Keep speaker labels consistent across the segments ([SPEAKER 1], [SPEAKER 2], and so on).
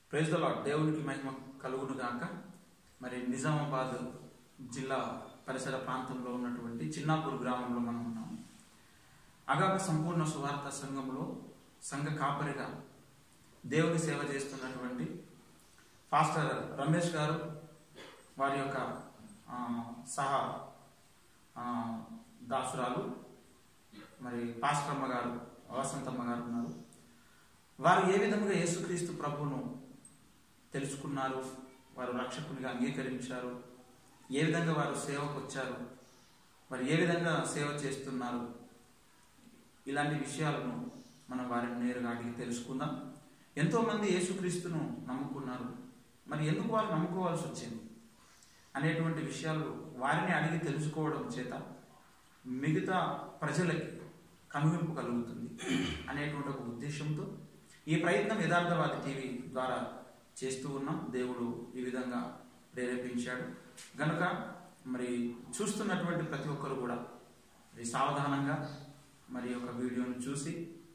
[SPEAKER 1] Praise the lord దేవునికి మహిమ కలుగును గాక మరి నిజామాబాద్ జిల్లా పరిసర ప్రాంతంలో ఉన్నటువంటి చిన్నాపూర్ గ్రామంలో మనం ఉన్నాం అగాక సంపూర్ణ సువార్త సంఘంలో సంఘ కాపరిగా దేవుని సేవ చేస్తున్నటువంటి పాస్టర్ రమేష్ గారు వారి యొక్క ఆ, సహా ఆ, దాసురాలు మరి పాస్టర్మ్మ గారు వసంతమ్మ గారు ఉన్నారు వారు ఏ విధంగా యేసుక్రీస్తు ప్రభువును తెలుసుకున్నారు వారు రక్షకునిగా అంగీకరించారు ఏ విధంగా వారు సేవకు వచ్చారు మరి ఏ విధంగా సేవ చేస్తున్నారు ఇలాంటి విషయాలను మనం వారిని నేరుగా అడిగి తెలుసుకుందాం ఎంతో మంది యేసుక్రీస్తును నమ్ముకున్నారు మరి ఎందుకు వారు నమ్ముకోవాల్సి వచ్చింది అనేటువంటి విషయాలు వారిని అడిగి తెలుసుకోవడం చేత మిగతా ప్రజలకి కనువింపు కలుగుతుంది అనేటువంటి ఒక ఉద్దేశంతో ఈ ప్రయత్నం యథార్థవాది టీవీ ద్వారా చేస్తూ ఉన్నాం దేవుడు ఈ విధంగా ప్రేరేపించాడు గనుక మరి చూస్తున్నటువంటి ప్రతి ఒక్కరు కూడా మరి సావధానంగా మరి ఈ యొక్క వీడియోను చూసి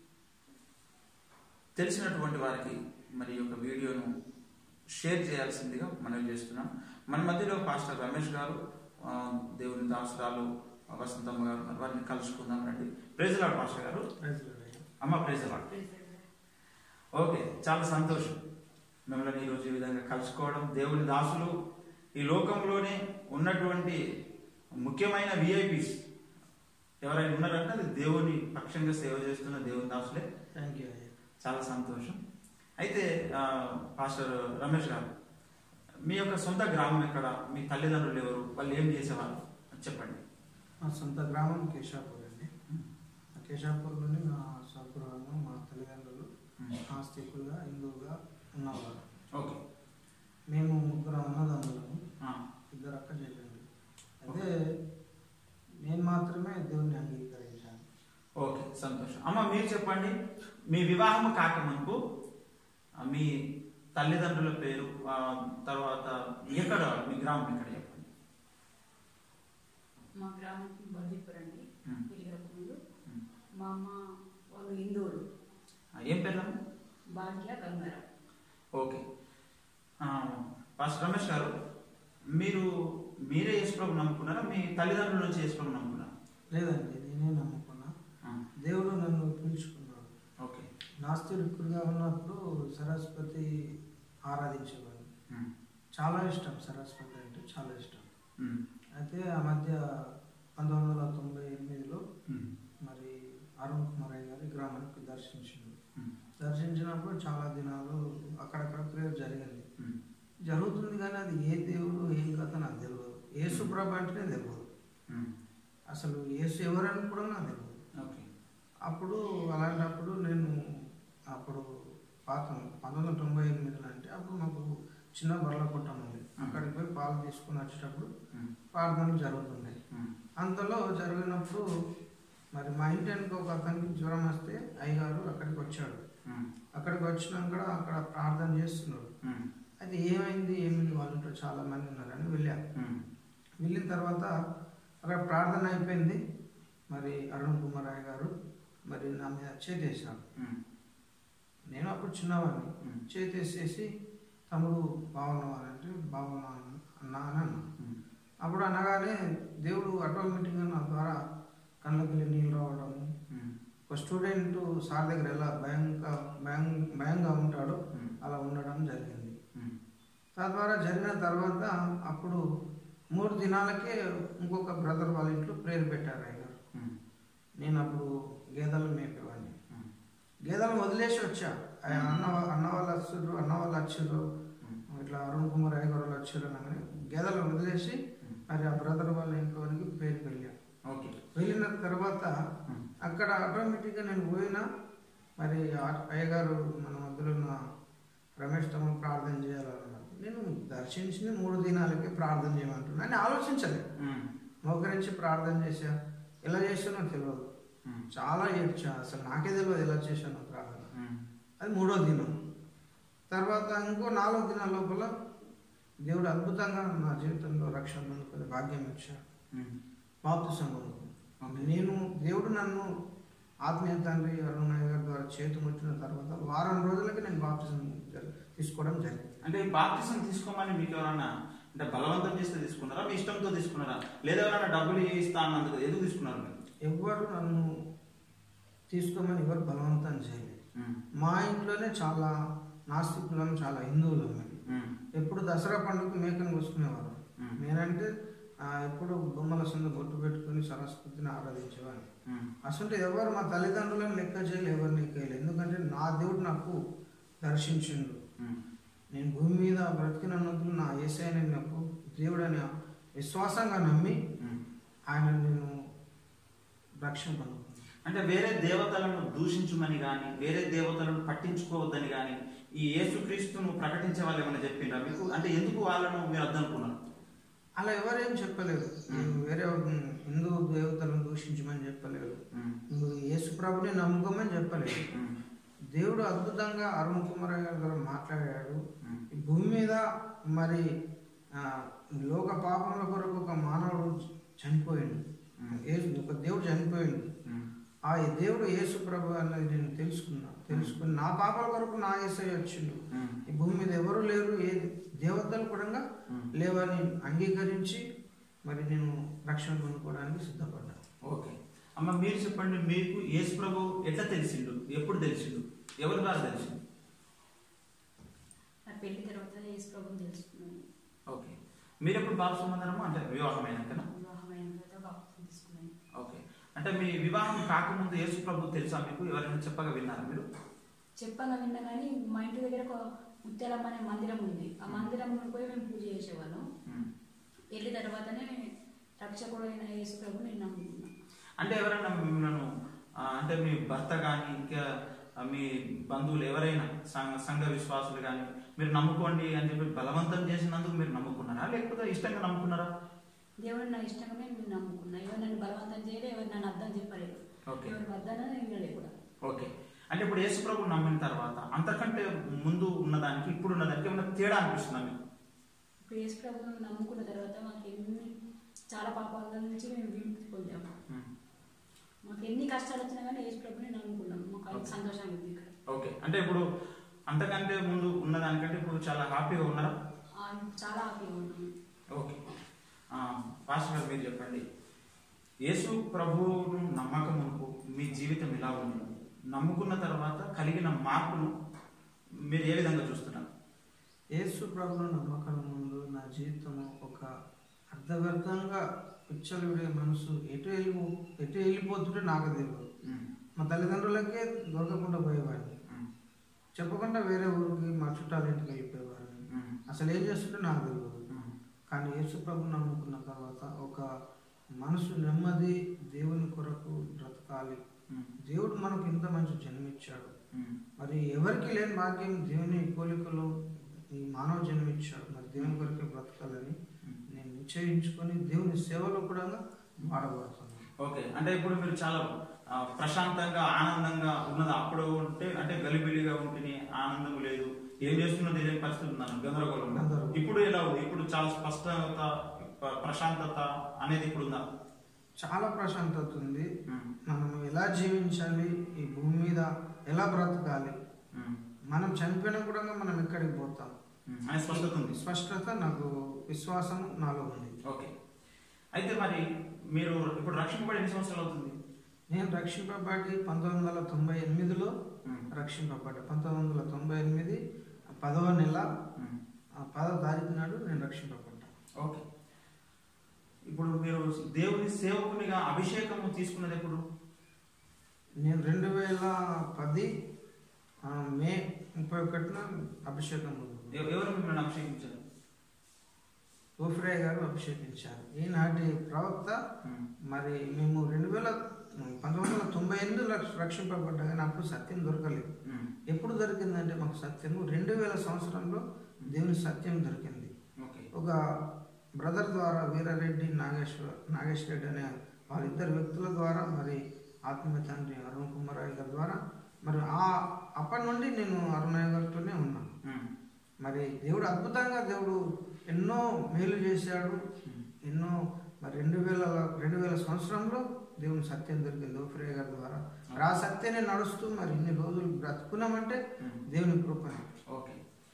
[SPEAKER 1] తెలిసినటువంటి వారికి మరి ఈ యొక్క వీడియోను షేర్ చేయాల్సిందిగా మనం చేస్తున్నాం మన మధ్యలో పాస్టర్ రమేష్ గారు ఆ, దేవుని దాసురాలు వసంతమ్మ గారు ఉన్నారు. వారిని కలుసుకుందాం రండి ప్రేజలాడు పాస్టర్ గారు అమ్మ ప్రేజలాడు ఓకే చాలా సంతోషం మిమ్మల్ని ఈరోజు ఈ విధంగా కలుసుకోవడం దేవుని దాసులు ఈ లోకంలోనే ఉన్నటువంటి ముఖ్యమైన విఐపీస్ ఎవరైనా ఉన్నారంటే అది దేవుని పక్షంగా సేవ చేస్తున్న దేవుని దాసులే
[SPEAKER 2] థ్యాంక్ యూ అయ్యా
[SPEAKER 1] చాలా సంతోషం అయితే ఆ, పాస్టర్ రమేష్ గారు మీ యొక్క సొంత గ్రామం ఎక్కడ మీ తల్లిదండ్రులు ఎవరు వాళ్ళు ఏం చేసేవారు అది చెప్పండి
[SPEAKER 2] మా సొంత గ్రామం కేశాపూర్ అండి ఆ కేశాపూర్లోని మా స్వగృహంలో మా తల్లిదండ్రులు ఆస్తికులుగా హిందువుగా ఉన్నవారు
[SPEAKER 1] ఓకే
[SPEAKER 2] మేము ముగ్గురు అన్నదమ్ములము
[SPEAKER 1] ఆ,
[SPEAKER 2] ఇద్దరు అక్క చెల్లెళ్ళు అయితే నేను మాత్రమే దేవుణ్ణి అంగీకరించాను
[SPEAKER 1] ఓకే సంతోషం అమ్మ మీరు చెప్పండి మీ వివాహం కాకముందు ఆ, మీ తల్లిదండ్రుల పేరు ఆ, తర్వాత ఎక్కడ మీ గ్రామం ఎక్కడ చెప్పండి
[SPEAKER 3] మా గ్రామం బల్దీపురం అండి
[SPEAKER 1] ఉమ్.
[SPEAKER 3] పెళ్ళికి ముందు
[SPEAKER 1] ఉమ్.
[SPEAKER 3] మా అమ్మ వాళ్ళు హిందువులు
[SPEAKER 1] ఆ, ఏం పేర్లమ్మ
[SPEAKER 3] భాగ్య గంగారావు
[SPEAKER 1] ఓకే ఆ, పాస్టర్ రమేష్ గారు మీరు మీరే యేసుప్రభు నమ్ముకున్నారా మీ తల్లిదండ్రుల నుంచి యేసుప్రభు నమ్ముకున్నారా
[SPEAKER 2] లేదండి నేనే నమ్ముకున్నా
[SPEAKER 1] ఆ,
[SPEAKER 2] దేవుడు నన్ను పిలుచుకున్నాడు
[SPEAKER 1] ఓకే
[SPEAKER 2] నాస్తికుడిగా ఉన్నప్పుడు సరస్వతి ఆరాధించేవాడిని
[SPEAKER 1] ఉమ్,
[SPEAKER 2] చాలా ఇష్టం సరస్వతి అంటే చాలా ఇష్టం
[SPEAKER 1] ఉమ్,
[SPEAKER 2] అయితే ఆ మధ్య పంతొమ్మిది వందల తొంభై ఎనిమిదిలో
[SPEAKER 1] ఉమ్,
[SPEAKER 2] మరి అరుణ్ కుమార్ అయ్య గారి గ్రామానికి దర్శించింది
[SPEAKER 1] ఉమ్,
[SPEAKER 2] దర్శించినప్పుడు చాలా దినాలు అక్కడక్కడ ప్రేయర్ జరిగింది
[SPEAKER 1] ఉమ్,
[SPEAKER 2] జరుగుతుంది కానీ అది ఏ దేవుడు ఏం కథ నాకు తెలియదు యేసు ప్రభు అంటేనే తెలియదు
[SPEAKER 1] ఉమ్,
[SPEAKER 2] అసలు యేసు ఎవరని కూడా నాకు తెలియదు
[SPEAKER 1] ఓకే
[SPEAKER 2] అప్పుడు అలాంటప్పుడు నేను అప్పుడు పాత పంతొమ్మిది వందల తొంభై ఎనిమిదిలో అంటే అప్పుడు మాకు చిన్న బర్ల కుట్టం ఉంది అక్కడికి పోయి పాలు తీసుకుని వచ్చేటప్పుడు
[SPEAKER 1] ఉమ్,
[SPEAKER 2] ప్రార్థనలు జరుగుతున్నాయి
[SPEAKER 1] ఉమ్,
[SPEAKER 2] అంతలో జరిగినప్పుడు మరి మా ఇంటి వెనుక ఒక అతనికి జ్వరం వస్తే అయ్యగారు అక్కడికి వచ్చాడు
[SPEAKER 1] ఉమ్,
[SPEAKER 2] అక్కడికి వచ్చినాక అక్కడ ప్రార్థన చేస్తున్నాడు
[SPEAKER 1] ఉమ్,
[SPEAKER 2] అది ఏమైంది ఏమిటి వాళ్ళంటూ చాలా మంది ఉన్నారని వెళ్ళాను
[SPEAKER 1] ఉమ్,
[SPEAKER 2] వెళ్ళిన తర్వాత అక్కడ ప్రార్థన అయిపోయింది మరి అరుణ్ కుమార్ రాయ్ గారు మరి నా మీద చేతేసాడు
[SPEAKER 1] ఉమ్,
[SPEAKER 2] నేను అప్పుడు చిన్నవాడిని
[SPEAKER 1] ఉమ్,
[SPEAKER 2] చేతేసేసి తమ్ముడు బాగున్నావా అంటే బాగున్నా అన్నా అని అన్నా
[SPEAKER 1] ఉమ్,
[SPEAKER 2] అప్పుడు అనగానే దేవుడు ఆటోమేటిక్గా నా ద్వారా కళ్ళకి నీళ్ళు రావడం
[SPEAKER 1] ఉమ్,
[SPEAKER 2] ఒక స్టూడెంట్ సార్ దగ్గర ఎలా భయంగా భయం భయంగా ఉంటాడో
[SPEAKER 1] ఉమ్,
[SPEAKER 2] అలా ఉండడం జరిగింది
[SPEAKER 1] ఉమ్,
[SPEAKER 2] తద్వారా జరిగిన తర్వాత అప్పుడు మూడు దినాలకే ఇంకొక బ్రదర్ వాళ్ళ ఇంట్లో ప్రేరు పెట్టారు ఆయన
[SPEAKER 1] ఉమ్,
[SPEAKER 2] నేను అప్పుడు గేదెలు మేపేవాడిని
[SPEAKER 1] ఉమ్,
[SPEAKER 2] గేదెలు వదిలేసి వచ్చా ఆయన అన్న వా- అన్న వాళ్ళు వచ్చారు అన్న వాళ్ళు వచ్చారు
[SPEAKER 1] ఉమ్,
[SPEAKER 2] ఇట్లా అరుణ్ కుమార్ అయ్య గారు వచ్చారు అనగానే గేదెలు వదిలేసి
[SPEAKER 1] ఉమ్,
[SPEAKER 2] మరి ఆ బ్రదర్ వాళ్ళ ఇంట్లోనికి ప్రేరుకి వెళ్ళాను
[SPEAKER 1] ఓకే
[SPEAKER 2] వెళ్ళిన తర్వాత
[SPEAKER 1] ఉమ్,
[SPEAKER 2] అక్కడ ఆటోమేటిక్గా నేను పోయినా మరి ఆ- అయ్యగారు మన మధ్యలో ఉన్న రమేష్ తమ్ముడు ప్రార్థన చేయాలన్నారు నేను దర్శించిన మూడు దినాలకి ప్రార్థన చేయమంటున్నా అని ఆలోచించలేదు
[SPEAKER 1] ఉమ్,
[SPEAKER 2] మోకరించి ప్రార్థన చేశా ఎలా చేశానో తెలియదు
[SPEAKER 1] ఉమ్,
[SPEAKER 2] చాలా ఏడ్చా అసలు నాకే తెలియదు ఎలా చేశానో ప్రార్థన
[SPEAKER 1] ఉమ్,
[SPEAKER 2] అది మూడో దినం తర్వాత ఇంకో నాలుగో దినాల లోపల దేవుడు అద్భుతంగా నా జీవితంలో రక్షణ పొందుకునే భాగ్యం ఇచ్చాడు
[SPEAKER 1] ఉమ్,
[SPEAKER 2] బాప్తిసం పొందుకున్నాను నేను దేవుడు నన్ను ఆత్మీయ తండ్రి అరుణయ్య గారి ద్వారా చేతి ముట్టిన తర్వాత వారం రోజులకి నేను బాప్తిజం జరి- తీసుకోవడం జరిగింది
[SPEAKER 1] అంటే ఈ బాప్తిసం తీసుకోమని మీకు ఎవరన్నా అంటే బలవంతం చేస్తే తీసుకున్నారా మీ ఇష్టంతో తీసుకున్నారా లేదా ఎవరైనా డబ్బులు ఇస్తా అన్నందుకు ఎందుకు తీసుకున్నారు మీరు
[SPEAKER 2] ఎవ్వరు నన్ను తీసుకోమని ఎవరు బలవంతం చేయలేదు
[SPEAKER 1] ఉమ్,
[SPEAKER 2] మా ఇంట్లోనే చాలా నాస్తికులం చాలా హిందువులం మేము
[SPEAKER 1] ఉమ్,
[SPEAKER 2] ఎప్పుడు దసరా పండుగ మేకను కోసుకునేవారు
[SPEAKER 1] ఉమ్,
[SPEAKER 2] నేనంటే ఆ, ఎప్పుడు బొమ్మల సంద బొట్టు పెట్టుకుని సరస్వతిని ఆరాధించేవాడిని
[SPEAKER 1] ఉమ్,
[SPEAKER 2] అసలు ఎవరు మా తల్లిదండ్రులను లెక్క చేయలేదు ఎవరు లెక్కలేదు ఎందుకంటే నా దేవుడు నాకు దర్శించిండు
[SPEAKER 1] ఉమ్,
[SPEAKER 2] నేను భూమి మీద బ్రతికినందుకు నా ఏసఐ నాకు దేవుడు అనే విశ్వాసంగా నమ్మి
[SPEAKER 1] ఉమ్.
[SPEAKER 2] ఆయన నేను రక్షణ పొందుకున్నాను
[SPEAKER 1] అంటే వేరే దేవతలను దూషించమని కానీ వేరే దేవతలను పట్టించుకోవద్దని కానీ ఈ యేసుక్రీస్తును ప్రకటించే వాళ్ళు ఏమైనా చెప్పిండ్రా మీకు అంటే ఎందుకు వాళ్ళను మీరు అద్దనుకున్నారు
[SPEAKER 2] అలా ఎవరేం చెప్పలేదు నేను వేరే హిందూ దేవతలను దూషించమని చెప్పలేదు
[SPEAKER 1] ఉమ్,
[SPEAKER 2] నువ్వు యేసు ప్రభుని నమ్ముకోమని చెప్పలేదు
[SPEAKER 1] ఉమ్,
[SPEAKER 2] దేవుడు అద్భుతంగా అరుణ్ కుమార్ గారి ద్వారా మాట్లాడాడు
[SPEAKER 1] ఉమ్,
[SPEAKER 2] ఈ భూమి మీద మరి ఆ, లోక పాపముల కొరకు ఒక మానవుడు చనిపోయిండు
[SPEAKER 1] ఉమ్,
[SPEAKER 2] యేసు ఒక దేవుడు చనిపోయిండు
[SPEAKER 1] ఉమ్,
[SPEAKER 2] ఆ దేవుడు యేసు ప్రభు అనేది నేను తెలుసుకున్నా తెలుసుకుని నా పాపాల కొరకు నా యేసై వచ్చిండు
[SPEAKER 1] ఉమ్,
[SPEAKER 2] ఈ భూమి మీద ఎవరు లేరు ఏ దేవతలు కూడా
[SPEAKER 1] ఉమ్.
[SPEAKER 2] లేవని అంగీకరించి మరి నేను రక్షణ పొందుకోవడానికి సిద్ధపడ్డాను
[SPEAKER 1] ఓకే అమ్మ మీరు చెప్పండి మీకు యేసు ప్రభు ఎట్లా తెలిసిండు ఎప్పుడు తెలిసిండు ఎవరి ద్వారా తెలిసిండు
[SPEAKER 3] నా పెళ్లి తర్వాత యేసు ప్రభుని తెలుసుకున్నాను
[SPEAKER 1] ఓకే మీరు ఎప్పుడు బాబు సంబంధనము అంటే వివాహమైనాకనా
[SPEAKER 3] వివాహమైన తర్వాత బాప్తిసం తీసుకున్నాను
[SPEAKER 1] ఓకే అంటే మీ వివాహం కాకముందు యేసు ప్రభు తెలుసా మీకు ఎవరైనా చెప్పగా విన్నారా మీరు
[SPEAKER 3] చెప్పగా విన్నా కానీ మా ఇంటి దగ్గర ఒక ముత్యాలమ్మ అనే మందిరం ఉంది ఆ మందిరం పోయి మేము పూజ చేసేవాళ్ళం
[SPEAKER 1] ఉమ్.
[SPEAKER 3] వెళ్ళిన తర్వాతనే రక్షకుడు అయిన యేసు ప్రభు నేను నమ్ముకున్నాను
[SPEAKER 1] అంటే ఎవరైనా మిమ్మల్ని ఆ, అంటే మీ భర్త కానీ ఇంకా ఆ, మీ బంధువులు ఎవరైనా సంఘ సంఘ విశ్వాసులు కానీ మీరు నమ్ముకోండి అని చెప్పి బలవంతం చేసినందుకు మీరు నమ్ముకున్నారా లేకపోతే ఇష్టంగా నమ్ముకున్నారా
[SPEAKER 3] దేవుడు నా ఇష్టంగానే నేను నమ్ముకున్నా ఎవరు నన్ను బలవంతం చేయలేదు ఎవరు నన్ను అర్థం చెప్పలేదు
[SPEAKER 1] ఓకే
[SPEAKER 3] ఎవరు వద్దన నేను వినలేదు కూడా
[SPEAKER 1] ఓకే అంటే ఇప్పుడు యేసు ప్రభు నమ్మిన తర్వాత అంతకంటే ముందు ఉన్నదానికి ఇప్పుడు ఉన్నదానికి ఏమైనా తేడా అనిపిస్తుందా మీకు
[SPEAKER 3] ఇప్పుడు యేసు ప్రభుని నమ్ముకున్న తర్వాత మాకు ఎన్ని చాలా పాపాల నుంచి మేము విముక్తి పొందాము
[SPEAKER 1] ఉమ్.
[SPEAKER 3] మాకు ఎన్ని కష్టాలు వచ్చినా కానీ యేసు ప్రభుని నమ్ముకున్నాం మాకు అది సంతోషంగా ఉంది ఇక్కడ
[SPEAKER 1] ఓకే అంటే ఇప్పుడు అంతకంటే ముందు ఉన్నదానికంటే ఇప్పుడు చాలా హ్యాపీగా ఉన్నారా
[SPEAKER 3] ఆ, చాలా హ్యాపీగా ఉన్నాం
[SPEAKER 1] ఓకే ఆ, పాస్టర్ గారు మీరు చెప్పండి యేసు ప్రభువును నమ్మకం మునుపు మీ జీవితం ఎలా ఉంది నమ్ముకున్న తర్వాత కలిగిన మార్పును మీరు ఏ విధంగా చూస్తున్నారు
[SPEAKER 2] యేసు ప్రభును నమ్మకం ముందు నా జీవితం ఒక అర్ధవ్యర్థంగా పిచ్చలు విడే మనసు ఎటు వెళ్ళి ఎటు వెళ్ళిపోతుంటే నాకు తెలియదు
[SPEAKER 1] ఉమ్,
[SPEAKER 2] మా తల్లిదండ్రులకే దొరకకుండా పోయేవాడిని
[SPEAKER 1] ఉమ్,
[SPEAKER 2] చెప్పకుండా వేరే ఊరికి మా చుట్టాల ఇంటికి వెళ్ళిపోయేవాడిని
[SPEAKER 1] ఉమ్,
[SPEAKER 2] అసలు ఏం చేస్తుంటే నాకు తెలియదు
[SPEAKER 1] ఉమ్,
[SPEAKER 2] కానీ యేసు ప్రభు నమ్ముకున్న తర్వాత ఒక మనసు నెమ్మది దేవుని కొరకు బ్రతకాలి
[SPEAKER 1] ఉమ్,
[SPEAKER 2] దేవుడు మనకు ఇంత మంచి జన్మిచ్చాడు
[SPEAKER 1] ఉమ్,
[SPEAKER 2] మరి ఎవరికి లేని భాగ్యం దేవుని పోలికలో ఈ మానవ జన్మిచ్చాడు మరి దేవుని కొరకే బ్రతకాలని
[SPEAKER 1] ఉమ్.
[SPEAKER 2] నేను నిశ్చయించుకొని దేవుని సేవలో కూడా వాడబడుతున్నాను
[SPEAKER 1] ఓకే అంటే ఇప్పుడు మీరు చాలా ఆ, ప్రశాంతంగా ఆనందంగా ఉన్నది అప్పుడు ఉంటే అంటే గలిబిలిగా ఉంటుంది ఆనందం లేదు ఏం చేస్తున్నా తెలియని పరిస్థితి ఉన్నాను గందరగోళం
[SPEAKER 2] గందరగోళం.
[SPEAKER 1] ఇప్పుడు ఎలా ఉంది ఇప్పుడు చాలా స్పష్టత ప- ప్రశాంతత అనేది ఇప్పుడు ఉందా
[SPEAKER 2] చాలా ప్రశాంతత ఉంది
[SPEAKER 1] ఉమ్,
[SPEAKER 2] మనం ఎలా జీవించాలి ఈ భూమి మీద ఎలా బ్రతకాలి
[SPEAKER 1] ఉమ్,
[SPEAKER 2] మనం చనిపోయినా కూడా మనం ఎక్కడికి పోతాం
[SPEAKER 1] ఉమ్, అనే స్పష్టత ఉంది
[SPEAKER 2] స్పష్టత నాకు విశ్వాసం నాలో ఉంది
[SPEAKER 1] ఓకే అయితే మరి మీరు ఇప్పుడు రక్షింపబడి ఎన్ని సంవత్సరాలు అవుతుంది
[SPEAKER 2] నేను రక్షింపబడి పంతొమ్మిది వందల తొంభై ఎనిమిదిలో
[SPEAKER 1] ఉమ్,
[SPEAKER 2] రక్షింపబడ్డా పంతొమ్మిది వందల తొంభై ఎనిమిది పదవ నెల
[SPEAKER 1] ఉమ్,
[SPEAKER 2] ఆ పదవ తారీఖు నాడు నేను రక్షింపబడ్డా
[SPEAKER 1] ఓకే ఇప్పుడు మీరు దేవుని సేవకునిగా అభిషేకము తీసుకున్నది ఎప్పుడు
[SPEAKER 2] నేను రెండు వేల పది ఆ, మే ముప్పై ఒకటిన అభిషేకం ఉంది.
[SPEAKER 1] ఎవ- ఎవరు మిమ్మల్ని అభిషేకించారు
[SPEAKER 2] ఓఫ్రాయ్ గారు అభిషేకించారు ఈనాటి ప్రవక్త
[SPEAKER 1] ఉమ్,
[SPEAKER 2] మరి మేము రెండు వేల పంతొమ్మిది వందల తొంభై ఎనిమిదిలో రక్షింపబడ్డా కానీ అప్పుడు సత్యం దొరకలేదు
[SPEAKER 1] ఉమ్,
[SPEAKER 2] ఎప్పుడు దొరికిందంటే మాకు సత్యము రెండు వేల సంవత్సరంలో దేవుని సత్యం దొరికింది
[SPEAKER 1] ఓకే
[SPEAKER 2] ఒక బ్రదర్ ద్వారా వీరారెడ్డి నాగేశ్వర నాగేశ్వర రెడ్డి అనే వాళ్ళిద్దరు వ్యక్తుల ద్వారా మరి ఆత్మీయ తండ్రి అరుణ్ కుమార్ రాయ్ గారి ద్వారా మరి ఆ అప్పటి నుండి నేను అరుణయ్య గారితోనే ఉన్నాను
[SPEAKER 1] ఉమ్,
[SPEAKER 2] మరి దేవుడు అద్భుతంగా దేవుడు ఎన్నో మేలు చేశాడు
[SPEAKER 1] ఉమ్,
[SPEAKER 2] ఎన్నో మరి రెండు వేల రెండు వేల సంవత్సరంలో దేవుని సత్యం దొరికింది ఓఫ్రే గారి ద్వారా మరి ఆ సత్యాన్ని నడుస్తూ మరి ఇన్ని రోజులు బ్రతుకున్నామంటే
[SPEAKER 1] ఉమ్.
[SPEAKER 2] దేవుని కృప
[SPEAKER 1] ఓకే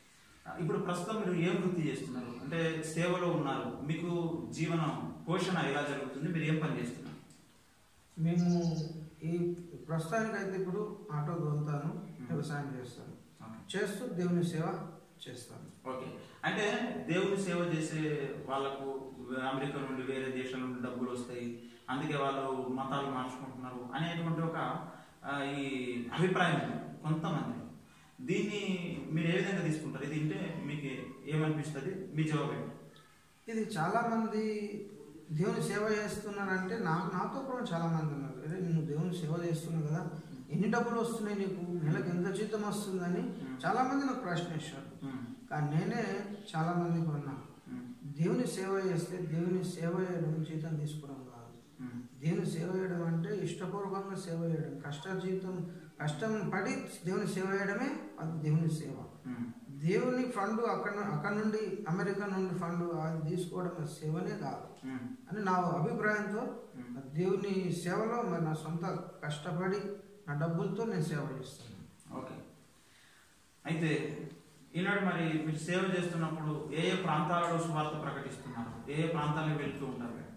[SPEAKER 1] ఇప్పుడు ప్రస్తుతం మీరు ఏం వృత్తి చేస్తున్నారు అంటే సేవలో ఉన్నారు మీకు జీవన పోషణ ఎలా జరుగుతుంది మీరు ఏం పని చేస్తున్నారు
[SPEAKER 2] మేము ఈ ప్రస్తుతానికి అయితే ఇప్పుడు ఆటో తోలుతాను వ్యవసాయం చేస్తాను
[SPEAKER 1] ఓకే.
[SPEAKER 2] చేస్తూ దేవుని సేవ చేస్తాను
[SPEAKER 1] ఓకే అంటే దేవుని సేవ చేసే వాళ్ళకు అమెరికా నుండి వేరే దేశాల నుండి డబ్బులు వస్తాయి అందుకే వాళ్ళు మతాలు మార్చుకుంటున్నారు అనేటువంటి ఒక ఆ, ఈ అభిప్రాయం ఉంది కొంతమంది దీన్ని మీరు ఏ విధంగా తీసుకుంటారు ఇది అంటే మీకు ఏమనిపిస్తుంది మీ జవాబు ఏంటి
[SPEAKER 2] ఇది చాలా మంది దేవుని సేవ చేస్తున్నారంటే నా నాతో కూడా చాలా మంది ఉన్నారు అరే నువ్వు దేవుని సేవ చేస్తున్నావు కదా ఎన్ని డబ్బులు వస్తున్నాయి నీకు నెలకు ఎంత జీతం వస్తుందని చాలా మంది నాకు ప్రశ్న వేశారు
[SPEAKER 1] ఉమ్,
[SPEAKER 2] కానీ నేనే చాలా మందికి ఉన్నా
[SPEAKER 1] ఉమ్,
[SPEAKER 2] దేవుని సేవ చేస్తే దేవుని సేవ చేయడం జీతం తీసుకోవడం కాదు
[SPEAKER 1] ఉమ్,
[SPEAKER 2] దేవుని సేవ చేయడం అంటే ఇష్టపూర్వకంగా సేవ చేయడం కష్ట జీవితం కష్టం పడి దేవుని సేవ చేయడమే అది దేవుని సేవ
[SPEAKER 1] ఉమ్,
[SPEAKER 2] దేవుని ఫండ్ అక్కడ అక్కడ నుండి అమెరికా నుండి ఫండ్ అది తీసుకోవడం సేవనే కాదు
[SPEAKER 1] ఉమ్,
[SPEAKER 2] అని నా అభిప్రాయంతో
[SPEAKER 1] ఉమ్.
[SPEAKER 2] దేవుని సేవలో మరి నా సొంత కష్టపడి నా డబ్బులతో నేను సేవ చేస్తాను
[SPEAKER 1] ఓకే అయితే ఈనాడు మరి మీరు సేవ చేస్తున్నప్పుడు ఏ ఏ ప్రాంతాలలో సువార్త ప్రకటిస్తున్నారు ఏ ఏ ప్రాంతాలకు వెళ్తూ ఉంటారు మీరు?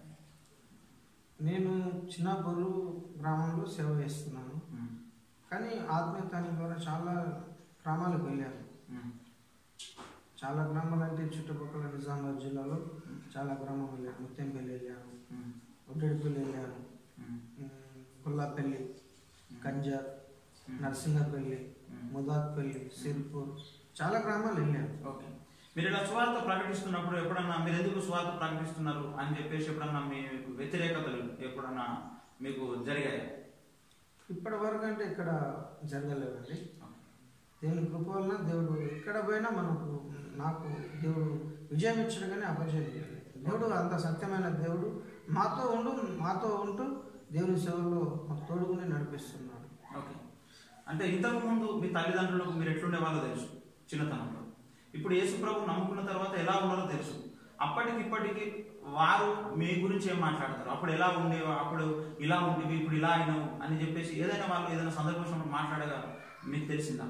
[SPEAKER 2] నేను చిన్నపూరు గ్రామంలో సేవ చేస్తున్నాను
[SPEAKER 1] ఉమ్,
[SPEAKER 2] కానీ ఆత్మీయతాని ద్వారా చాలా గ్రామాలకు వెళ్ళాను
[SPEAKER 1] ఉమ్,
[SPEAKER 2] చాలా గ్రామాలు అంటే చుట్టుపక్కల నిజామాబాద్ జిల్లాలో చాలా గ్రామం వెళ్ళాను ముత్యంపల్లి వెళ్ళాను
[SPEAKER 1] ఉమ్,
[SPEAKER 2] ఉడ్డడిపల్లి వెళ్ళాను
[SPEAKER 1] ఉమ్,
[SPEAKER 2] ఉమ్, గుల్లాపల్లి కంజర్
[SPEAKER 1] ఉమ్.
[SPEAKER 2] నరసింగపల్లి
[SPEAKER 1] ఉమ్.
[SPEAKER 2] ముదాత్పల్లి సిర్పూర్ చాలా గ్రామాలు వెళ్ళాను
[SPEAKER 1] ఓకే మీరు ఇలా స్వార్థ ప్రకటిస్తున్నప్పుడు ఎప్పుడన్నా మీరు ఎందుకు స్వార్థ ప్రకటిస్తున్నారు అని చెప్పేసి ఎప్పుడన్నా మీ వ్యతిరేకతలు ఎప్పుడన్నా మీకు జరిగాయి
[SPEAKER 2] ఇప్పటి వరకు అంటే ఇక్కడ జరగలేదండి దేవుని కృప వలన దేవుడు ఎక్కడ పోయినా మనకు నాకు దేవుడు విజయం ఇచ్చాడు కానీ అపజయం ఇవ్వలేదు దేవుడు అంత సత్యమైన దేవుడు మాతో ఉండు మాతో ఉంటూ దేవుని సేవలో మాకు తోడుకుని నడిపిస్తున్నాడు
[SPEAKER 1] ఓకే అంటే ఇంతకు ముందు మీ తల్లిదండ్రులకు మీరు ఎట్లుండే వాళ్ళో తెలుసు చిన్నతనంలో ఇప్పుడు యేసుప్రభు నమ్ముకున్న తర్వాత ఎలా ఉన్నారో తెలుసు అప్పటికి ఇప్పటికి వారు మీ గురించి ఏం మాట్లాడతారు అప్పుడు ఎలా ఉండేవో అప్పుడు ఇలా ఉండేవి ఇప్పుడు ఇలా అయినావు అని చెప్పేసి ఏదైనా వాళ్ళు ఏదైనా సందర్భంలో మాట్లాడగా మీకు తెలిసిందా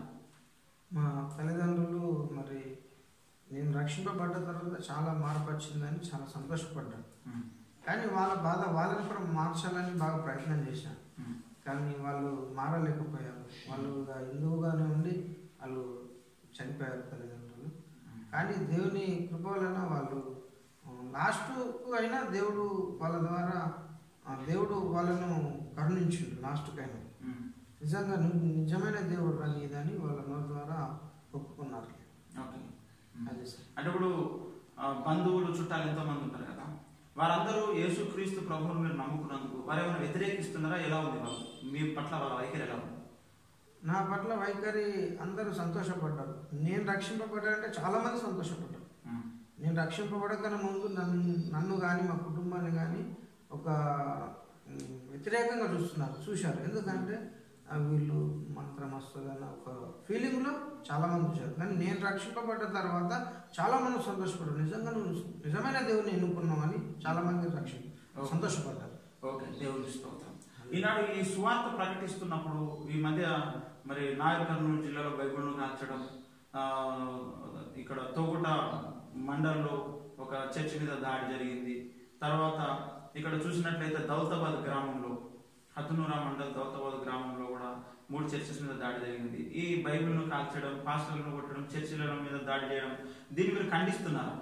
[SPEAKER 2] మా తల్లిదండ్రులు మరి నేను రక్షింపబడ్డ తర్వాత చాలా మార్పు వచ్చిందని చాలా సంతోషపడ్డాను
[SPEAKER 1] ఉమ్,
[SPEAKER 2] కానీ వాళ్ళ బాధ వాళ్ళని కూడా మార్చాలని బాగా ప్రయత్నం చేశాను
[SPEAKER 1] ఉమ్,
[SPEAKER 2] కానీ వాళ్ళు మారలేకపోయారు వాళ్ళు ఇక హిందువుగానే ఉండి వాళ్ళు చనిపోయారు తల్లిదండ్రులు కానీ దేవుని కృప వలన వాళ్ళు లాస్ట్కు అయినా దేవుడు వాళ్ళ ద్వారా ఆ, దేవుడు వాళ్ళను కరుణించిండు లాస్ట్కైనా
[SPEAKER 1] ఉమ్.
[SPEAKER 2] నిజంగా నువ్వు నిజమైన దేవుడు రా నీదని వాళ్ళ నోటి ద్వారా ఒప్పుకున్నారు
[SPEAKER 1] ఓకే ఉమ్.
[SPEAKER 2] అది సార్
[SPEAKER 1] అంటే ఇప్పుడు ఆ, బంధువులు చుట్టాలు ఎంతో మంది ఉంటారు కదా వారందరూ యేసుక్రీస్తు ప్రభువును మీరు నమ్ముకున్నందుకు వారు ఏమైనా వ్యతిరేకిస్తున్నారా ఎలా ఉంది వాళ్ళు మీ పట్ల వాళ్ళ వైఖరి ఎలా ఉంది
[SPEAKER 2] నా పట్ల వైఖరి అందరూ సంతోషపడ్డారు నేను రక్షింపబడ్డానంటే చాలా మంది సంతోషపడ్డారు
[SPEAKER 1] ఉమ్,
[SPEAKER 2] నేను రక్షింపబడకన ముందు నన్ను నన్ను కానీ మా కుటుంబాన్ని కానీ ఒక ఉమ్, వ్యతిరేకంగా చూస్తున్నారు చూశారు ఎందుకంటే ఆ, వీళ్ళు మంత్రం వస్తుందన్న ఒక ఫీలింగ్లో చాలా మంది చూశారు కానీ నేను రక్షింపబడ్డ తర్వాత చాలా మంది సంతోషపడ్డారు నిజంగా నువ్వు నిజమైన దేవుని ఎన్నుకున్నామని చాలా మంది రక్షి సంతోషపడ్డారు
[SPEAKER 1] ఓకే దేవుని స్తోత్రం ఈనాడు ఈ సువార్త ప్రకటిస్తున్నప్పుడు ఈ మధ్య మరి నాయర్ కర్నూలు జిల్లాలో బైబిల్ను కాల్చడం ఆ, ఇక్కడ తోగుట మండల్లో ఒక చర్చ్ మీద దాడి జరిగింది తర్వాత ఇక్కడ చూసినట్లయితే దౌలతాబాద్ గ్రామంలో హతునూరా మండల్ దౌలతాబాద్ గ్రామంలో కూడా మూడు చర్చెస్ మీద దాడి జరిగింది ఈ బైబిల్ను కాల్చడం పాస్టర్లను కొట్టడం చర్చిల మీద దాడి చేయడం దీన్ని మీరు ఖండిస్తున్నారా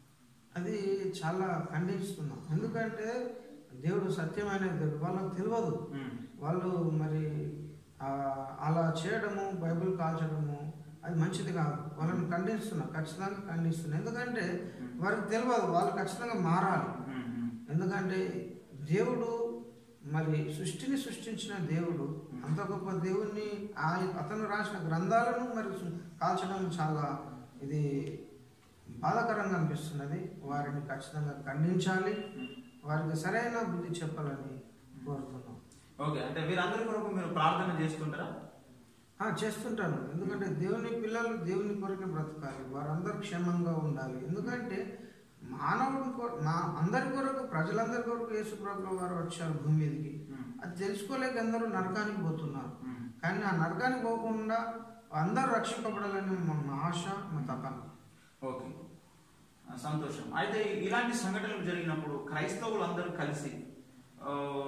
[SPEAKER 2] అది చాలా ఖండిస్తున్నాం ఎందుకంటే దేవుడు సత్యమైన దేవుడు వాళ్ళకి తెలియదు
[SPEAKER 1] ఉమ్,
[SPEAKER 2] వాళ్ళు మరి ఆ, అలా చేయడము బైబిల్ కాల్చడము అది మంచిది కాదు వాళ్ళని ఖండిస్తున్నా ఖచ్చితంగా ఖండిస్తున్నా ఎందుకంటే వారికి తెలియదు వాళ్ళు ఖచ్చితంగా మారాలి
[SPEAKER 1] ఉమ్, ఉమ్,
[SPEAKER 2] ఎందుకంటే దేవుడు మరి సృష్టిని సృష్టించిన దేవుడు అంత గొప్ప దేవుణ్ణి ఆ అతను రాసిన గ్రంథాలను మరి సు- కాల్చడం చాలా ఇది బాధాకరంగా అనిపిస్తున్నది వారిని ఖచ్చితంగా ఖండించాలి వారికి సరైన బుద్ధి చెప్పాలని కోరుతున్నాం
[SPEAKER 1] ఓకే అంటే వీరందరి కొరకు మీరు ప్రార్థన చేస్తుంటారా
[SPEAKER 2] ఆ, చేస్తుంటాను ఎందుకంటే దేవుని పిల్లలు దేవుని కొరకు బ్రతకాలి వారందరూ క్షేమంగా ఉండాలి ఎందుకంటే మానవుడి కొ- మా అందరి కొరకు ప్రజలందరి కొరకు యేసు ప్రభుల వారు వచ్చారు భూమి మీదకి
[SPEAKER 1] ఉమ్,
[SPEAKER 2] అది తెలుసుకోలేక అందరూ నరకానికి పోతున్నారు
[SPEAKER 1] ఉమ్.
[SPEAKER 2] కానీ ఆ నరకానికి పోకుండా అందరూ రక్షింపబడాలని మా మా ఆశ మా తపన
[SPEAKER 1] ఓకే ఆ, సంతోషం అయితే ఇలాంటి సంఘటనలు జరిగినప్పుడు క్రైస్తవులు అందరూ కలిసి ఆ,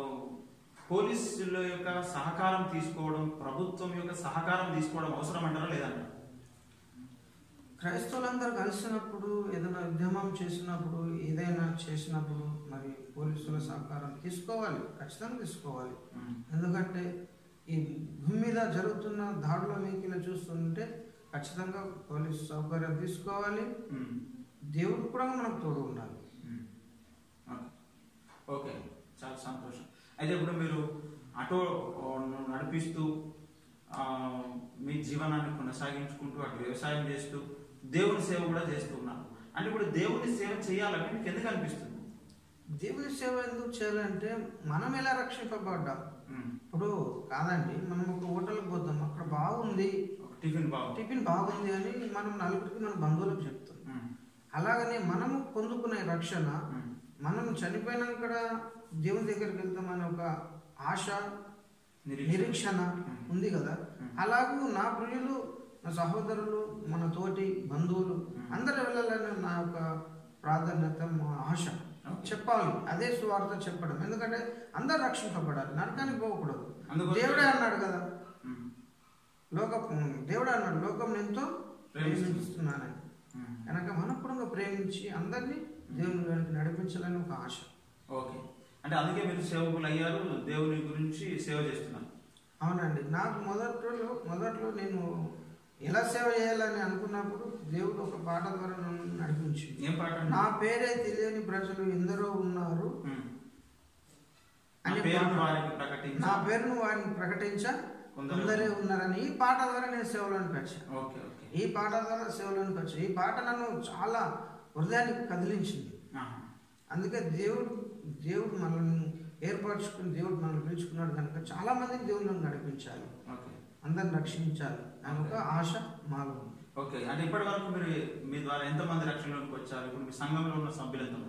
[SPEAKER 1] పోలీసుల యొక్క సహకారం తీసుకోవడం ప్రభుత్వం యొక్క సహకారం తీసుకోవడం అవసరం అంటారా లేదంటారా
[SPEAKER 2] క్రైస్తవులందరూ కలిసినప్పుడు ఏదైనా ఉద్యమం చేసినప్పుడు ఏదైనా చేసినప్పుడు మరి పోలీసుల సహకారం తీసుకోవాలి ఖచ్చితంగా తీసుకోవాలి
[SPEAKER 1] ఉమ్,
[SPEAKER 2] ఎందుకంటే ఈ భూమి మీద జరుగుతున్న దాడుల వెహికల్ చూస్తుంటే ఖచ్చితంగా పోలీసు సౌకర్యం తీసుకోవాలి
[SPEAKER 1] ఉమ్,
[SPEAKER 2] దేవుడు కూడా మనకు తోడు ఉండాలి
[SPEAKER 1] ఉమ్. ఓకే. ఓకే చాలా సంతోషం అయితే ఇప్పుడు మీరు ఆటో ఆ, నడిపిస్తూ ఆ, మీ జీవనాన్ని కొనసాగించుకుంటూ అటు వ్యవసాయం చేస్తూ దేవుని సేవ కూడా చేస్తూ ఉన్నారు అంటే ఇప్పుడు దేవుని సేవ చేయాలని మీకు ఎందుకు అనిపిస్తుంది
[SPEAKER 2] దేవుని సేవ ఎందుకు చేయాలంటే మనం ఎలా రక్షింపబడ్డాం
[SPEAKER 1] ఉమ్,
[SPEAKER 2] ఇప్పుడు కాదండి మనం ఒక హోటల్కి పోతాం అక్కడ బాగుంది
[SPEAKER 1] ఒక టిఫిన్ బాగు
[SPEAKER 2] టిఫిన్ బాగుంది అని మనం నలుగురికి మన బంధువులకు చెప్తాం
[SPEAKER 1] ఉమ్,
[SPEAKER 2] అలాగనే మనము పొందుకునే రక్షణ
[SPEAKER 1] ఉమ్,
[SPEAKER 2] మనం చనిపోయినాక కూడా దేవుని దగ్గరికి వెళ్తామనే ఒక ఆశ
[SPEAKER 1] నిరీక్షణ.
[SPEAKER 2] నిరీక్షణ ఉంది కదా
[SPEAKER 1] ఉమ్.
[SPEAKER 2] అలాగూ నా ప్రియులు నా సహోదరులు మన తోటి బంధువులు
[SPEAKER 1] ఉమ్.
[SPEAKER 2] అందరు వెళ్ళాలని నా యొక్క ప్రాధాన్యత మా ఆశ
[SPEAKER 1] ఓకే.
[SPEAKER 2] చెప్పాలి అదే సువార్త చెప్పడం ఎందుకంటే అందరు రక్షింపబడాలి నరకానికి పోకూడదు
[SPEAKER 1] అందుకోసం-
[SPEAKER 2] దేవుడే అన్నాడు కదా
[SPEAKER 1] ఉమ్,
[SPEAKER 2] లోక దేవుడే అన్నాడు లోకం ఎంతో
[SPEAKER 1] ప్రేమిస్తున్నాను.
[SPEAKER 2] ప్రేమిస్తున్నానని
[SPEAKER 1] ఉమ్.
[SPEAKER 2] కనుక మనపూర్వకంగా ప్రేమించి అందరినీ దేవుని వెనక నడిపించాలని ఒక ఆశ
[SPEAKER 1] ఓకే అంటే అందుకే మీరు సేవకులు అయ్యారు దేవుని గురించి సేవ చేస్తున్నారు
[SPEAKER 2] అవునండి నాకు మొదట్లో మొదట్లో నేను ఎలా సేవ చేయాలని అనుకున్నప్పుడు దేవుడు ఒక పాట ద్వారా నన్ను నడిపించి
[SPEAKER 1] ఏం పాట అండి?
[SPEAKER 2] నా పేరే తెలియని ప్రజలు ఎందరో ఉన్నారు
[SPEAKER 1] ఉమ్. నా
[SPEAKER 2] అని
[SPEAKER 1] పేరును
[SPEAKER 2] పాట.
[SPEAKER 1] వారికి ప్రకటించి
[SPEAKER 2] నా పేరును వారిని ప్రకటించ
[SPEAKER 1] కొందరు-
[SPEAKER 2] కొందరే ఉన్నారని ఈ పాట ద్వారా నేను సేవలోనికి వచ్చాను
[SPEAKER 1] ఓకే ఓకే
[SPEAKER 2] ఈ పాట ద్వారా సేవలోనికి వచ్చాను ఈ పాట నన్ను చాలా హృదయానికి కదిలించింది
[SPEAKER 1] ఆహా.
[SPEAKER 2] అందుకే దేవుడు దేవుడు మనల్ని ఏర్పరచుకుని దేవుడు మనల్ని పిలుచుకున్నాడు కనుక చాలా మందిని దేవుళ్ళని నడిపించాలి
[SPEAKER 1] ఓకే
[SPEAKER 2] అందరిని రక్షించాలి అని ఒక ఆశ మాలో ఉంది
[SPEAKER 1] ఓకే అంటే ఇప్పటి వరకు మీరు మీ ద్వారా ఎంతమంది రక్షణలోకి వచ్చారు ఇప్పుడు మీ సంఘంలో ఉన్న సభ్యులు ఎంతమంది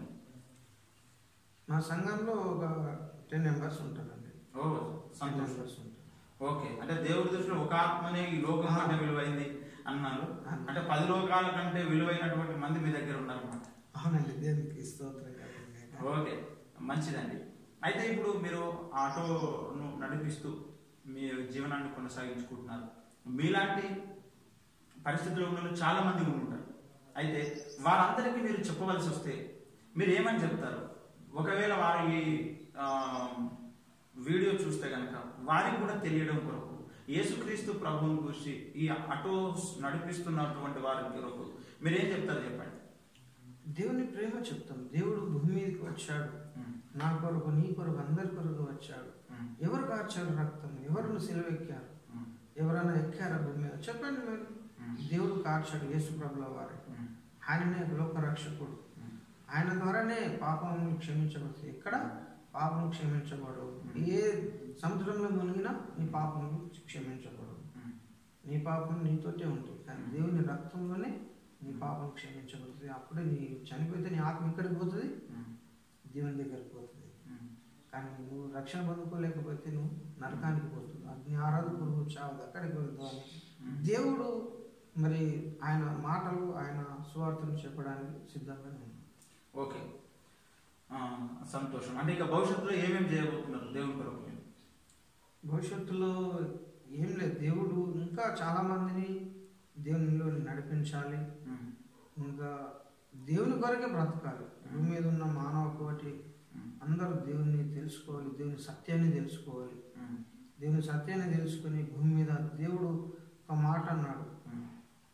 [SPEAKER 2] మా సంఘంలో ఒక టెన్ మెంబర్స్ ఉంటారండి
[SPEAKER 1] ఓ
[SPEAKER 2] టెన్
[SPEAKER 1] సంతోషం
[SPEAKER 2] మెంబర్స్ ఉంటారు
[SPEAKER 1] ఓకే అంటే దేవుడి దృష్టిలో ఒక ఆత్మనే ఈ లోకం
[SPEAKER 2] ఆ.
[SPEAKER 1] కంటే విలువైంది అన్నారు
[SPEAKER 2] ఆ.
[SPEAKER 1] అంటే పది లోకాల కంటే విలువైనటువంటి మంది మీ దగ్గర ఉన్నారన్నమాట
[SPEAKER 2] అవునండి దేవునికి స్తోత్రం కలుగును గాక.
[SPEAKER 1] ఓకే మంచిదండి అయితే ఇప్పుడు మీరు ఆటోను నడిపిస్తూ మీ జీవనాన్ని కొనసాగించుకుంటున్నారు మీలాంటి పరిస్థితుల్లో ఉన్న వాళ్ళు చాలా మంది ఉండి ఉంటారు అయితే వారందరికీ మీరు చెప్పవలసి వస్తే మీరు ఏమని చెప్తారు ఒకవేళ వారు ఈ ఆ, వీడియో చూస్తే కనుక వారికి కూడా తెలియడం కొరకు యేసుక్రీస్తు ప్రభువుని గురించి ఈ ఆటో నడిపిస్తున్నటువంటి వారి కొరకు మీరేం చెప్తారు చెప్పండి
[SPEAKER 2] దేవుని ప్రేమ చెప్తాం దేవుడు భూమి మీదకి వచ్చాడు
[SPEAKER 1] ఉమ్,
[SPEAKER 2] నా కొరకు నీ కొరకు అందరి కొరకు వచ్చాడు
[SPEAKER 1] ఉమ్,
[SPEAKER 2] ఎవరు కార్చారు రక్తం ఎవరు సెలవు ఎక్కారు
[SPEAKER 1] ఉమ్,
[SPEAKER 2] ఎవరైనా ఎక్కారా భూమి మీద చెప్పండి మరి
[SPEAKER 1] ఉమ్,
[SPEAKER 2] దేవుడు కార్చాడు యేసు ప్రభుల వారి
[SPEAKER 1] ఉమ్,
[SPEAKER 2] ఆయననే లోక రక్షకుడు
[SPEAKER 1] ఉమ్.
[SPEAKER 2] ఆయన ద్వారానే పాపములు క్షమించబడుతుంది ఎక్కడ పాపము క్షమించబడవు ఏ సముద్రంలో మునిగినా నీ పాపములు క్షమించబడవు
[SPEAKER 1] ఉమ్.
[SPEAKER 2] నీ పాపం నీతోటే ఉంటుంది కానీ దేవుని రక్తంలోనే నీ పాపం క్షమించబడుతుంది అప్పుడే నీ చనిపోతే నీ ఆత్మ ఎక్కడికి పోతుంది
[SPEAKER 1] ఉమ్,
[SPEAKER 2] దేవుని దగ్గరికి పోతుంది
[SPEAKER 1] ఉమ్.
[SPEAKER 2] కానీ నువ్వు రక్షణ పొందుకోలేకపోతే నువ్వు నరకానికి పోతుంది అగ్ని ఆరాధకు నువ్వు చావదు అక్కడికి వెళ్తావు అని దేవుడు మరి ఆయన మాటలు ఆయన సువార్తను చెప్పడానికి సిద్ధంగా ఉంది
[SPEAKER 1] ఓకే ఆ, సంతోషం అంటే ఇక భవిష్యత్తులో ఏమేమి చేయబోతున్నారు దేవుని కొరకు మీరు?
[SPEAKER 2] భవిష్యత్తులో ఏం లేదు దేవుడు ఇంకా చాలా మందిని దేవునిలో నడిపించాలి
[SPEAKER 1] ఉమ్,
[SPEAKER 2] ఇంకా దేవుని కొరకే బ్రతకాలి భూమి మీద ఉన్న మానవ కోటి
[SPEAKER 1] ఉమ్,
[SPEAKER 2] అందరూ దేవుని తెలుసుకోవాలి దేవుని సత్యాన్ని తెలుసుకోవాలి
[SPEAKER 1] ఉమ్,
[SPEAKER 2] దేవుని సత్యాన్ని తెలుసుకుని భూమి మీద దేవుడు ఒక మాట అన్నాడు
[SPEAKER 1] ఉమ్,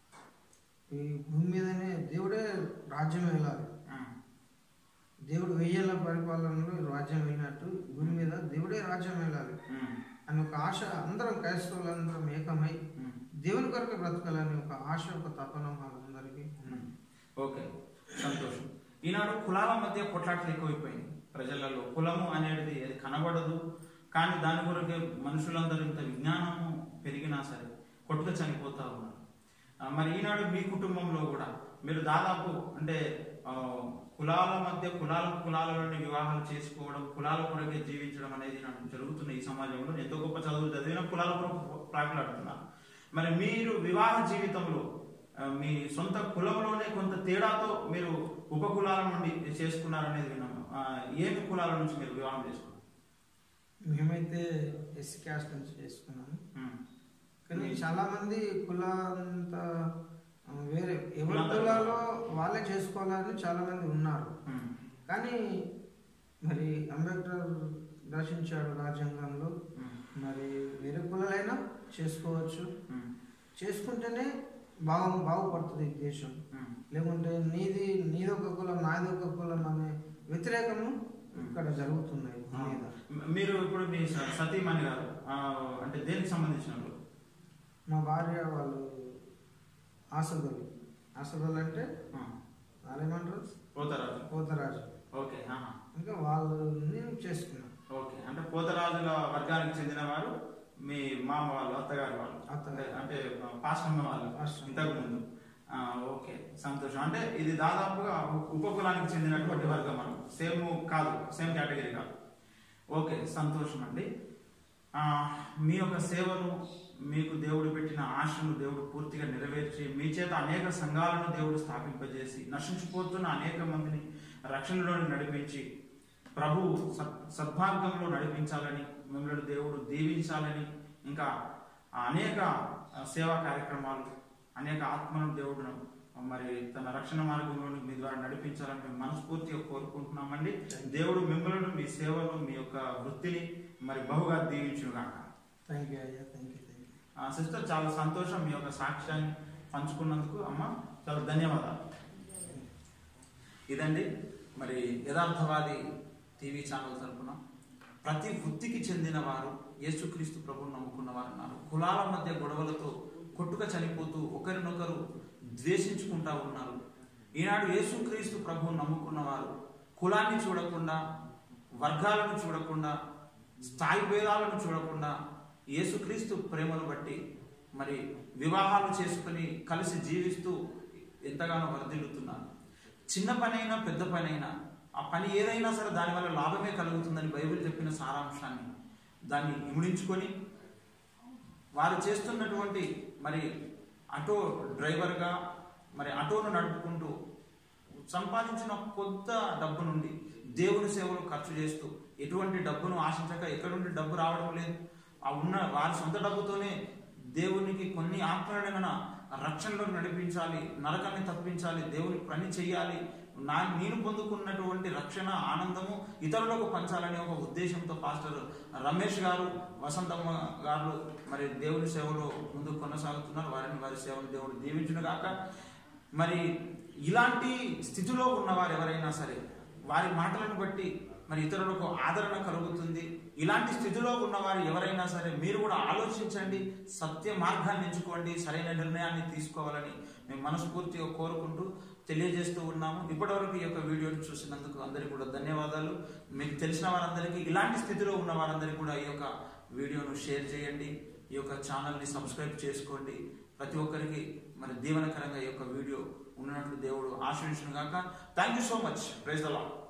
[SPEAKER 2] ఈ భూమి మీదనే దేవుడే రాజ్యం వెళ్ళాలి
[SPEAKER 1] ఉమ్,
[SPEAKER 2] దేవుడు వెయ్యేళ్ళ పరిపాలనలో ఈ రాజ్యం వెళ్ళినట్టు భూమి మీద దేవుడే రాజ్యం వెళ్ళాలి
[SPEAKER 1] ఉమ్,
[SPEAKER 2] అని ఒక ఆశ అందరం క్రైస్తవులందరం ఏకమై
[SPEAKER 1] ఉమ్,
[SPEAKER 2] దేవుని కొరకు బ్రతకాలని ఒక ఆశ ఒక తపన వాళ్ళందరికీ
[SPEAKER 1] ఉమ్. ఓకే సంతోషం ఈనాడు కులాల మధ్య కొట్లాటలు ఎక్కువైపోయింది ప్రజలలో కులము అనేది అది కనబడదు కానీ దాని కొరకే మనుషులందరూ ఇంత విజ్ఞానము పెరిగినా సరే కొట్టుకు చనిపోతా ఉన్నారు ఆ, మరి ఈనాడు మీ కుటుంబంలో కూడా మీరు దాదాపు అంటే ఆ, కులాల మధ్య కులాల కులాలలోని వివాహాలు చేసుకోవడం కులాల కొరకే జీవించడం అనేది నాకు జరుగుతున్న ఈ సమాజంలో ఎంతో గొప్ప చదువులు చదివిన కులాల కొరకు ప్రాకులాడుతున్నారు మరి మీరు వివాహ జీవితంలో ఆ, మీ సొంత కులంలోనే కొంత తేడాతో మీరు ఉపకులాల నుండి చేసుకున్నారనేది విన్నాము ఆ, ఏమి కులాల నుంచి మీరు వివాహం చేసుకున్నారు
[SPEAKER 2] మేమైతే ఎస్సీ క్యాస్ట్ నుంచి చేసుకున్నాము
[SPEAKER 1] ఉమ్.
[SPEAKER 2] కానీ
[SPEAKER 1] మీ-
[SPEAKER 2] చాలా మంది కులాంత ఆ, వేరే ఎవరి
[SPEAKER 1] కులాంతర-
[SPEAKER 2] కులాలో వాళ్ళే చేసుకోవాలని చాలా మంది ఉన్నారు
[SPEAKER 1] ఉమ్.
[SPEAKER 2] కానీ మరి అంబేద్కర్ దర్శించాడు రాజ్యాంగంలో
[SPEAKER 1] ఉమ్.
[SPEAKER 2] మరి వేరే కులాలైనా చేసుకోవచ్చు
[SPEAKER 1] ఉమ్.
[SPEAKER 2] చేసుకుంటేనే బాగు బాగుపడుతుంది ఈ దేశం
[SPEAKER 1] ఉమ్.
[SPEAKER 2] లేకుంటే నీది నీది ఒక కులం నాది ఒక కులం అనే వ్యతిరేకము ఇక్కడ జరుగుతున్నాయి
[SPEAKER 1] ఆ.
[SPEAKER 2] మీద
[SPEAKER 1] మీరు ఇప్పుడు మీ స- సతీమణి గారు ఆ, అంటే దేనికి సంబంధించిన వాళ్ళు?
[SPEAKER 2] మా భార్య వాళ్ళు ఆసదులు ఆసదులు అంటే
[SPEAKER 1] ఆ,
[SPEAKER 2] వాళ్ళు ఏమంటారు
[SPEAKER 1] పోతరాజు
[SPEAKER 2] పోతరాజు
[SPEAKER 1] ఓకే ఆహా.
[SPEAKER 2] ఇంకా వాళ్ళు నేను చేసుకున్నాను
[SPEAKER 1] ఓకే అంటే పోతరాజుల వర్గానికి చెందిన వారు మీ మామ వాళ్ళు అత్తగారు వాళ్ళు
[SPEAKER 2] అత్తగారు.
[SPEAKER 1] అంటే పాస్టమ్మ వాళ్ళు
[SPEAKER 2] పాస్టమ్మ.
[SPEAKER 1] ఇంతకు ముందు ఆ, ఓకే సంతోషం అంటే ఇది దాదాపుగా ఉ- ఉపకులానికి చెందినటువంటి వర్గం మనం సేమ్ కాదు సేమ్ కేటగిరీ కాదు ఓకే సంతోషం అండి ఆ, మీ యొక్క సేవను మీకు దేవుడు పెట్టిన ఆశను దేవుడు పూర్తిగా నెరవేర్చి మీ చేత అనేక సంఘాలను దేవుడు స్థాపింపజేసి నశించిపోతున్న అనేక మందిని రక్షణలోకి నడిపించి ప్రభు సత్ సద్మార్గంలో నడిపించాలని మిమ్మల్ని దేవుడు దీవించాలని ఇంకా అనేక ఆ, సేవా కార్యక్రమాలు అనేక ఆత్మలను దేవుడు మరి తన రక్షణ మార్గంలో మీ ద్వారా నడిపించాలని మేము మనస్ఫూర్తిగా కోరుకుంటున్నామండి దేవుడు మిమ్మల్ని మీ సేవలు మీ యొక్క వృత్తిని మరి బహుగా దీవించుగాక
[SPEAKER 2] థ్యాంక్ యూ అయ్యా థ్యాంక్ యూ థ్యాంక్ యూ
[SPEAKER 1] ఆ, సిస్టర్ చాలా సంతోషం మీ యొక్క సాక్ష్యాన్ని పంచుకున్నందుకు అమ్మ చాలా ధన్యవాదాలు ఇదండి మరి యథార్థవాది టీవీ ఛానల్ తరపున ప్రతి వృత్తికి చెందిన వారు యేసుక్రీస్తు ప్రభువును నమ్ముకున్న వారు ఉన్నారు కులాల మధ్య గొడవలతో కొట్టుక చనిపోతూ ఒకరినొకరు ద్వేషించుకుంటా ఉన్నారు ఈనాడు యేసుక్రీస్తు ప్రభువును నమ్ముకున్న వారు కులాన్ని చూడకుండా వర్గాలను చూడకుండా స్థాయి భేదాలను చూడకుండా యేసుక్రీస్తు ప్రేమను బట్టి మరి వివాహాలు చేసుకుని కలిసి జీవిస్తూ ఎంతగానో వర్ధిల్లుతున్నారు చిన్న పనైనా పెద్ద పనైనా ఆ పని ఏదైనా సరే దానివల్ల లాభమే కలుగుతుందని బైబిల్ చెప్పిన సారాంశాన్ని దాన్ని ఇమిడించుకొని వారు చేస్తున్నటువంటి మరి ఆటో డ్రైవర్గా మరి ఆటోను నడుపుకుంటూ సంపాదించిన కొంత డబ్బు నుండి దేవుని సేవలు ఖర్చు చేస్తూ ఎటువంటి డబ్బును ఆశించక ఎక్కడి నుండి డబ్బు రావడం లేదు ఆ ఉన్న వారి సొంత డబ్బుతోనే దేవునికి కొన్ని ఆత్మలను రక్షణలో నడిపించాలి నరకాన్ని తప్పించాలి దేవుని పని చేయాలి నా నేను పొందుకున్నటువంటి రక్షణ ఆనందము ఇతరులకు పంచాలనే ఒక ఉద్దేశంతో పాస్టర్ రమేష్ గారు వసంతమ్మ గారు మరి దేవుని సేవలో ముందుకు కొనసాగుతున్నారు వారిని వారి సేవను దేవుడు దీవించును గాక మరి ఇలాంటి స్థితిలో ఉన్నవారు ఎవరైనా సరే వారి మాటలను బట్టి మరి ఇతరులకు ఆదరణ కలుగుతుంది ఇలాంటి స్థితిలో ఉన్నవారు ఎవరైనా సరే మీరు కూడా ఆలోచించండి సత్య మార్గాన్ని ఎంచుకోండి సరైన నిర్ణయాన్ని తీసుకోవాలని మేము మనస్ఫూర్తిగా కోరుకుంటూ తెలియజేస్తూ ఉన్నాము ఇప్పటివరకు ఈ యొక్క వీడియోని చూసినందుకు అందరికీ కూడా ధన్యవాదాలు మీకు తెలిసిన వారందరికీ ఇలాంటి స్థితిలో ఉన్న వారందరికీ కూడా ఈ యొక్క వీడియోను షేర్ చేయండి ఈ యొక్క ఛానల్ని సబ్స్క్రైబ్ చేసుకోండి ప్రతి ఒక్కరికి మరి దీవెనకరంగా ఈ యొక్క వీడియో ఉన్నట్లు దేవుడు ఆశ్రయించును గాక thank you so much praise the lord